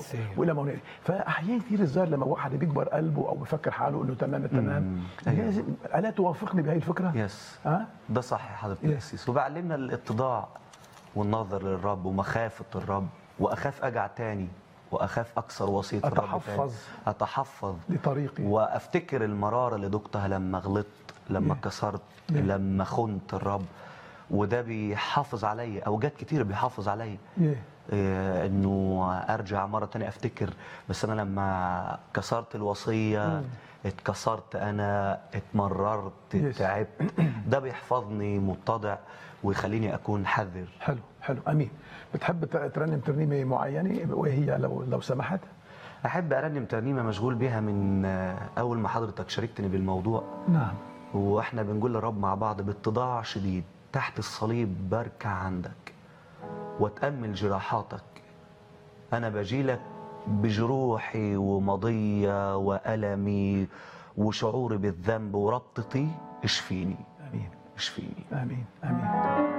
نفسية. والى فاحيانا كتير الظاهر لما واحد بيكبر قلبه او بيفكر حاله انه تمام التمام أيوة. لازم الا توافقني بهي الفكره؟ يس ها؟ ده صح يا حضرة يس. القسيس وبعلمنا الاتضاع والنظر للرب ومخافة الرب وأخاف أجع تاني وأخاف أكسر وصية الرب تاني أتحفظ. أتحفظ لطريقي وافتكر المراره اللي دقتها لما غلطت لما Yeah. كسرت Yeah. لما خنت الرب وده بيحافظ عليا اوجات كتير بيحافظ عليا إيه. إيه، انه ارجع مره تانية افتكر بس انا لما كسرت الوصيه اتكسرت انا اتمررت Yes. تعبت ده بيحفظني متضع ويخليني اكون حذر حلو حلو امين بتحب ت- ترنم ترنيمه معينه وهي لو لو سمحت احب ارنم ترنيمه مشغول بيها من آه، اول ما حضرتك شاركتني بالموضوع نعم واحنا بنقول للرب مع بعض باتضاع شديد تحت الصليب بركع عندك واتامل جراحاتك انا بجيلك بجروحي ومضيه والمي وشعوري بالذنب وربطتي اشفيني امين اشفيني امين امين